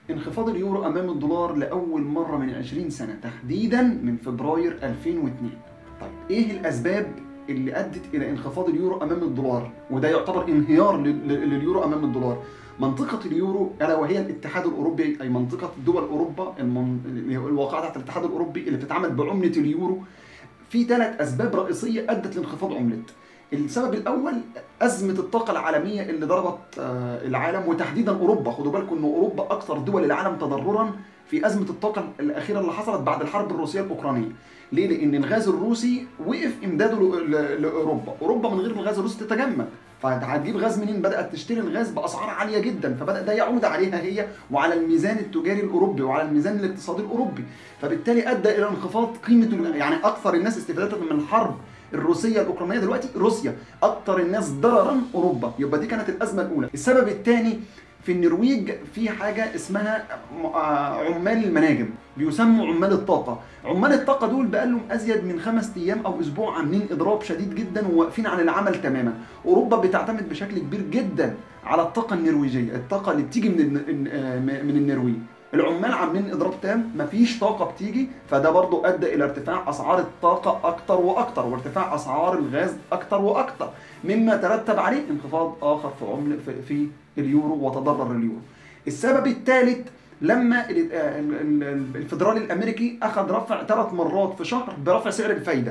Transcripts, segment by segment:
انخفاض اليورو امام الدولار لاول مره من 20 سنه تحديدا من فبراير 2002 طيب ايه الاسباب اللي ادت الى انخفاض اليورو امام الدولار وده يعتبر انهيار لل- لل- لليورو امام الدولار منطقة اليورو ألا وهي الاتحاد الأوروبي أي منطقة دول أوروبا المن... اللي هو الواقعة تحت الاتحاد الأوروبي اللي بتتعامل بعملة اليورو في ثلاث أسباب رئيسية أدت لانخفاض عملة السبب الأول أزمة الطاقة العالمية اللي ضربت آه، العالم وتحديدا أوروبا خدوا بالكم إن أوروبا أكثر دول العالم تضررا في أزمة الطاقة الأخيرة اللي حصلت بعد الحرب الروسية الأوكرانية ليه؟ لأن الغاز الروسي وقف إمداده ل- ل- لأوروبا أوروبا من غير الغاز الروسي تتجمد فهتجيب غاز منين؟ بدأت تشتري الغاز بأسعار عالية جدا فبدأ ده يعود عليها هي وعلى الميزان التجاري الأوروبي وعلى الميزان الاقتصادي الأوروبي فبالتالي أدى إلى انخفاض قيمة ال- يعني أكثر الناس استفادة من الحرب الروسية الأوكرانية دلوقتي روسيا أكثر الناس ضررا أوروبا يبقى دي كانت الأزمة الأولى السبب الثاني في النرويج في حاجة اسمها م- آه، عمال المناجم بيسموا عمال الطاقة عمال الطاقة دول بقالهم أزيد من خمس أيام أو أسبوع عاملين إضراب شديد جدا وواقفين عن العمل تماما أوروبا بتعتمد بشكل كبير جدا على الطاقة النرويجية الطاقة اللي بتيجي من الن- آه، من النرويج العمال عاملين اضراب تام مفيش طاقه بتيجي فده برضو ادى الى ارتفاع اسعار الطاقه اكتر واكتر وارتفاع اسعار الغاز اكتر واكتر مما ترتب عليه انخفاض اخر في عمله في, في اليورو وتضرر اليورو السبب الثالث لما ال- ال- ال- الفدرالي الامريكي اخذ رفع ثلاث مرات في شهر برفع سعر الفايده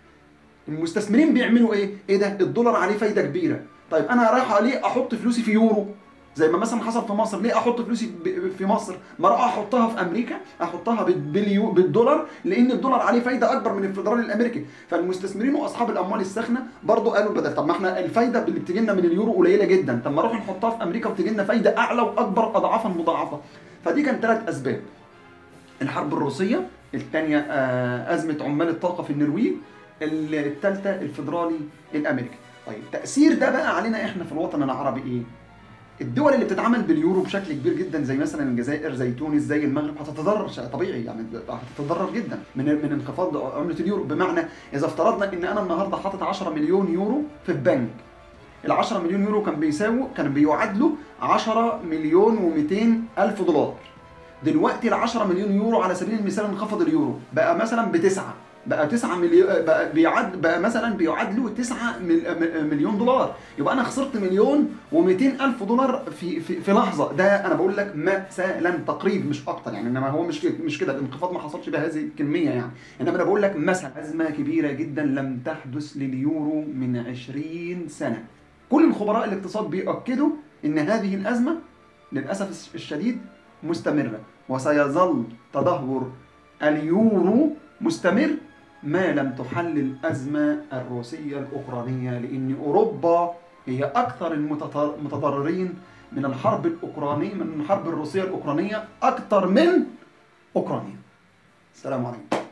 المستثمرين بيعملوا ايه ايه ده الدولار عليه فايده كبيره طيب انا رايح ليه احط فلوسي في يورو زي ما مثلا حصل في مصر ليه احط فلوسي ب- في مصر ما اروح احطها في امريكا احطها بال- باليو بالدولار لان الدولار عليه فايده اكبر من الفدرالي الامريكي فالمستثمرين واصحاب الاموال الساخنه برضو قالوا بدل طب ما احنا الفايده اللي بتجي لنا من اليورو قليله جدا طب ما نروح نحطها في امريكا وتجي لنا فايده اعلى واكبر اضعافا مضاعفه فدي كانت ثلاث اسباب الحرب الروسيه الثانيه ازمه عمال الطاقه في النرويج الثالثه الفدرالي الامريكي طيب تاثير ده بقى علينا احنا في الوطن العربي ايه الدول اللي بتتعامل باليورو بشكل كبير جدا زي مثلا الجزائر زي تونس زي المغرب هتتضرر شيء طبيعي يعني هتتضرر جدا من من انخفاض عمله اليورو بمعنى اذا افترضنا ان انا النهارده حاطط 10 مليون يورو في البنك ال 10 مليون يورو كان بيساووا كان بيعادلوا 10 مليون و200 الف دولار دلوقتي ال 10 مليون يورو على سبيل المثال انخفض اليورو بقى مثلا بتسعه بقى 9 مليون بقى بيعد بقى مثلا بيعادلوا 9 مل- مليون دولار يبقى انا خسرت مليون و200 الف دولار في في في لحظه ده انا بقول لك مثلا تقريب مش اكتر يعني انما هو مش كده- مش كده الانخفاض ما حصلش بهذه الكميه يعني انما انا بقول لك مثلا ازمه كبيره جدا لم تحدث لليورو من 20 سنه كل الخبراء الاقتصاد بيأكدوا ان هذه الازمه للاسف الشديد مستمره وسيظل تدهور اليورو مستمر ما لم تحل الأزمة الروسية الأوكرانية لأن أوروبا هي أكثر المتضر- المتضررين من الحرب الأوكرانية من الحرب الروسية الأوكرانية أكثر من أوكرانيا السلام عليكم